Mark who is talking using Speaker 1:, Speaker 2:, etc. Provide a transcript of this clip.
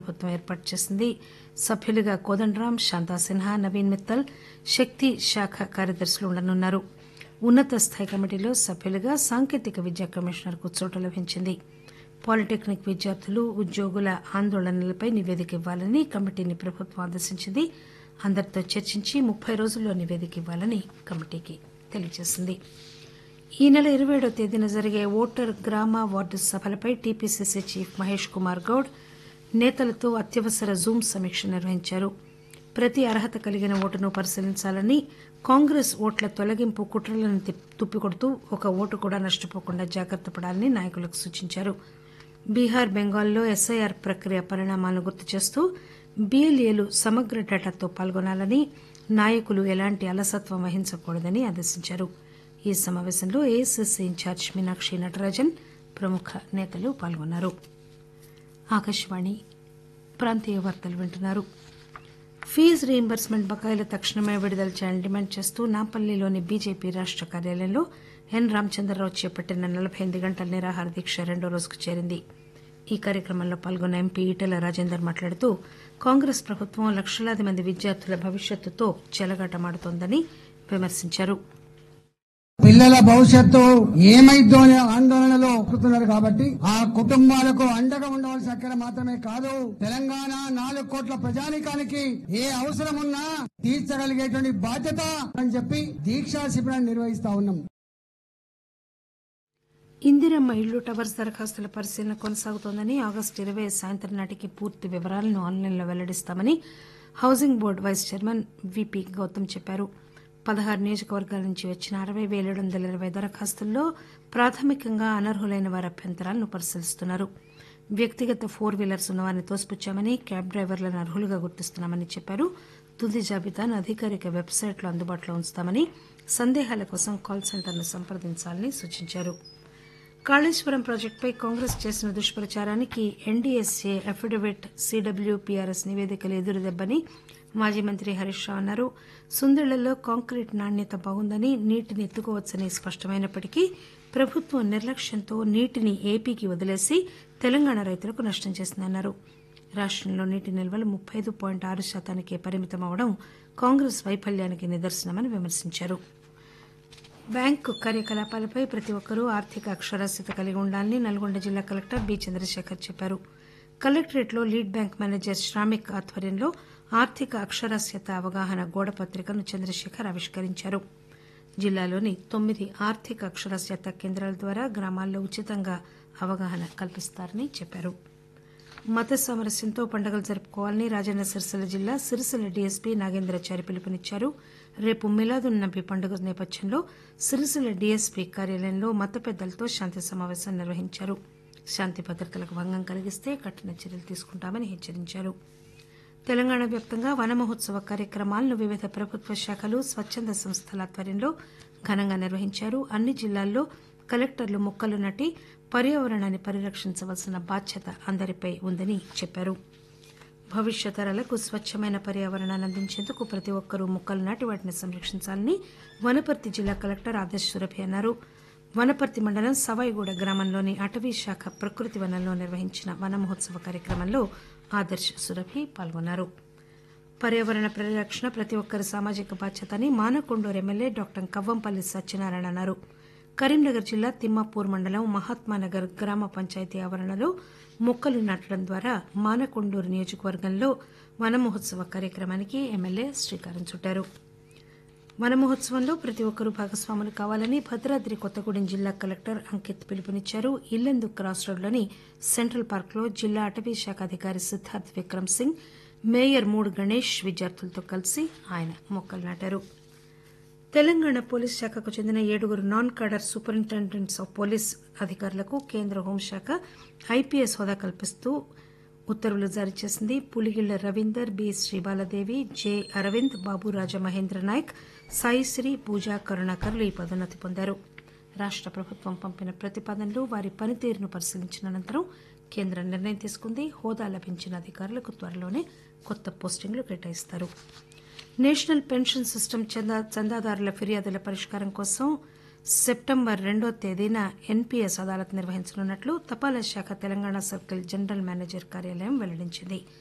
Speaker 1: ప్రభుత్వం ఏర్పాటు చేసింది సభ్యులుగా కోదండరాం శాంతా సిన్హా నవీన్ మిత్తల్ శక్తి శాఖ కార్యదర్శులు ఉండనున్నారు ఉన్నత స్థాయి కమిటీలో సభ్యులుగా సాంకేతిక విద్యా కమిషనర్కు చోటు లభించింది పాలిటెక్నిక్ విద్యార్థులు ఉద్యోగుల ఆందోళనలపై నివేదిక ఇవ్వాలని కమిటీని ప్రభుత్వం ఆదేశించింది అందరితో చర్చించి ముప్పై రోజుల్లో నివేదిక ఇవ్వాలని కమిటీకి తెలియజేసింది ఈ నెల ఇరవై ఏడవ తేదీన జరిగే ఓటర్ గ్రామ వార్డు సభలపై టీపీసీసీ చీఫ్ మహేష్ కుమార్ గౌడ్ నేతలతో అత్యవసర జూమ్ సమీక్ష నిర్వహించారు ప్రతి అర్హత కలిగిన ఓటును పరిశీలించాలని కాంగ్రెస్ ఓట్ల తొలగింపు కుట్రలను తుప్పికొడుతూ ఒక ఓటు కూడా నష్టపోకుండా జాగ్రత్త పడాలని నాయకులకు సూచించారు బీహార్ బెంగాల్లో ఎస్ఐఆర్ ప్రక్రియ పరిణామాలను గుర్తు చేస్తూ బీఎల్ఏలు సమగ్ర డేటాతో పాల్గొనాలని నాయకులు ఎలాంటి అలసత్వం వహించకూడదని ఆదేశించారు ఈ సమావేశంలో ఏఐసీసీ ఇన్ఛార్జ్ మీనాక్షి నటరాజన్ ప్రముఖ నేతలు పాల్గొన్నారు ఆకాశవాణి ప్రాంతీయ వార్తలు వింటున్నారు ఫీజు రీయింబర్స్మెంట్ బకాయిలు తక్షణమే విడుదల చేయాలని డిమాండ్ చేస్తూ నాంపల్లిలోని బీజేపీ రాష్ట కార్యాలయంలో ఎన్ రామచంద్రరావు చేపట్టిన నలబై ఎనిమిది గంటల నిరాహార దీక్ష రెండో రోజుకు చేరింది ఈ కార్యక్రమంలో పాల్గొన్న ఎంపీ ఈటెల రాజేందర్ మాట్లాడుతూ కాంగ్రెస్ ప్రభుత్వం లక్షలాది మంది విద్యార్థుల భవిష్యత్తుతో చెలగాటమాడుతోందని విమర్శించారు
Speaker 2: పిల్లల భవిష్యత్తు ఏమైద్దో అనే ఆందోళనలో ఒక్కుతున్నారు కాబట్టి ఆ కుటుంబాలకు అండగా ఉండవలసిన అక్కడ మాత్రమే కాదు తెలంగాణ నాలుగు కోట్ల ప్రజానికానికి ఏ అవసరం ఉన్నా తీర్చగలిగేటువంటి బాధ్యత అని చెప్పి దీక్షా శిబిరాన్ని నిర్వహిస్తా ఉన్నాం
Speaker 1: ఇందిరమ్మ ఇళ్లు టవర్స్ దరఖాస్తుల పరిశీలన కొనసాగుతోందని ఆగస్టు ఇరవై సాయంత్రం నాటికి పూర్తి వివరాలను ఆన్లైన్లో వెల్లడిస్తామని housing board vice chairman VP Gautam చెప్పారు పదహారు నియోజకవర్గాల నుంచి వచ్చిన అరవై పేల ఏడు వందల ఇరవై దరఖాస్తుల్లో ప్రాథమికంగా అనర్హులైన వారి అభ్యంతరాలను పరిశీలిస్తున్నారు వ్యక్తిగత ఫోర్ వీలర్స్ ఉన్నవారిని తోసిపుచ్చామని క్యాబ్ డ్రైవర్లను అర్హులుగా గుర్తిస్తున్నామని చెప్పారు తుది జాబితాను అధికారిక వెబ్సైట్లో అందుబాటులో ఉంచుతామని సందేహాల కోసం కాల్ సెంటర్ను సంప్రదించాలని సూచించారు కాళేశ్వరం ప్రాజెక్టుపై కాంగ్రెస్ చేసిన దుష్ప్రచారానికి ఎన్డీఎస్ఏ అఫిడవిట్ సీడబ్ల్యూపీఆర్ఎస్ నివేదికలు ఎదురుదెబ్బని మాజీ మంత్రి హరీష్ రావు అన్నారు సుందిళ్లలో కాంక్రీట్ నాణ్యత బాగుందని నీటిని ఎత్తుకోవచ్చని స్పష్టమైనప్పటికీ ప్రభుత్వం నిర్లక్ష్యంతో నీటిని ఏపీకి వదిలేసి తెలంగాణ రైతులకు నష్టం చేసిందన్నారు రాష్టంలో నీటి నిల్వలు ముప్పై ఐదు పాయింట్ ఆరు శాతానికే పరిమితం అవడం కాంగ్రెస్ వైఫల్యానికి నిదర్శనమని విమర్శించారు బ్యాంకు కార్యకలాపాలపై ప్రతి ఒక్కరూ ఆర్థిక అక్షరాస్యత కలిగి ఉండాలని నల్గొండ జిల్లా కలెక్టర్ బి చంద్రశేఖర్ చెప్పారు కలెక్టరేట్లో లీడ్ బ్యాంక్ మేనేజర్ శ్రామిక్ ఆధ్వర్యంలో ఆర్థిక అక్షరాస్యత అవగాహన గోడ పత్రికను చంద్రశేఖర్ ఆవిష్కరించారు జిల్లాలోని తొమ్మిది ఆర్థిక అక్షరాస్యత కేంద్రాల ద్వారా గ్రామాల్లో ఉచితంగా అవగాహన కల్పిస్తారని చెప్పారు మత సామరస్యంతో పండుగలు జరుపుకోవాలని రాజన్న సిరిసిల్ల జిల్లా సిరిసిల్ల డీఎస్పీ నాగేంద్రచారి పిలుపునిచ్చారు రేపు మిలాదున్ నబీ పండుగ నేపథ్యంలో సిరిసిల్ల డీఎస్పీ కార్యాలయంలో మత పెద్దలతో శాంతి సమావేశం నిర్వహించారు శాంతి భద్రతలకు భంగం కలిగిస్తే కఠిన చర్యలు తీసుకుంటామని హెచ్చరించారు తెలంగాణ వ్యాప్తంగా వన మహోత్సవ కార్యక్రమాలను వివిధ ప్రభుత్వ శాఖలు స్వచ్చంద సంస్థల ఆధ్వర్యంలో ఘనంగా నిర్వహించారు అన్ని జిల్లాల్లో కలెక్టర్లు మొక్కలు నాటి పర్యావరణాన్ని పరిరక్షించవలసిన బాధ్యత అందరిపై ఉందని చెప్పారు భవిష్యత్ తరాలకు స్వచ్చమైన పర్యావరణాన్ని అందించేందుకు ప్రతి ఒక్కరూ మొక్కలు నాటి వాటిని సంరక్షించాలని వనపర్తి జిల్లా కలెక్టర్ ఆదర్శ్ సురభి అన్నారు వనపర్తి మండలం సవాయిగూడ గ్రామంలోని అటవీ శాఖ ప్రకృతి వనంలో నిర్వహించిన వన మహోత్సవ కార్యక్రమంలో ఆదర్శ్ సురభి పాల్గొన్నారు పర్యావరణ పరిరక్షణ ప్రతి ఒక్కరి సామాజిక బాధ్యత అని మానకొండూరు ఎమ్మెల్యే డాక్టర్ కవ్వంపల్లి సత్యనారాయణ అన్నారు కరీంనగర్ జిల్లా తిమ్మాపూర్ మండలం మహాత్మానగర్ గ్రామ పంచాయతీ ఆవరణలో మొక్కలు నాటడం ద్వారా మానకొండూరు నియోజకవర్గంలో వన మహోత్సవ కార్యక్రమానికి ఎమ్మెల్యే శ్రీకారం చుట్టారు వన మహోత్సవంలో ప్రతి ఒక్కరూ భాగస్వాములు కావాలని భద్రాద్రి కొత్తగూడెం జిల్లా కలెక్టర్ అంకిత్ పిలుపునిచ్చారు ఇల్లెందు క్రాస్ రోడ్లోని సెంట్రల్ పార్క్లో జిల్లా అటవీ శాఖ అధికారి సిద్ధార్థ్ విక్రమ్ సింగ్ మేయర్ మూడు గణేష్ విద్యార్థులతో కలిసి ఆయన మొక్కలు నాటారు తెలంగాణ పోలీస్ శాఖకు చెందిన ఏడుగురు non cadre superintendents of police అధికారులకు కేంద్ర హోంశాఖ ఐపీఎస్ హోదా కల్పిస్తూ ఉత్తర్వులు జారీ చేసింది పులిగిళ్ల రవీందర్ బి శ్రీబాలదేవి జె అరవింద్ బాబు రాజా మహేంద్ర నాయక్ సాయిశ్రీ పూజా కరుణాకర్లు ఈ పదోన్నతి పొందారు రాష్ట ప్రభుత్వం పంపిన ప్రతిపాదనలు వారి పనితీరును పరిశీలించిన అనంతరం కేంద్రం నిర్ణయం తీసుకుంది హోదా లభించిన అధికారులకు త్వరలోనే కొత్త పోస్టింగ్లు కేటాయిస్తారు నేషనల్ పెన్షన్ సిస్టమ్ చందా చందాదారుల ఫిర్యాదుల పరిష్కారం కోసం సెప్టెంబర్ రెండో తేదీన ఎన్పీఎస్ అదాలత్ నిర్వహించనున్నట్లు తపాలా శాఖ తెలంగాణ సర్కిల్ జనరల్ మేనేజర్ కార్యాలయం వెల్లడించింది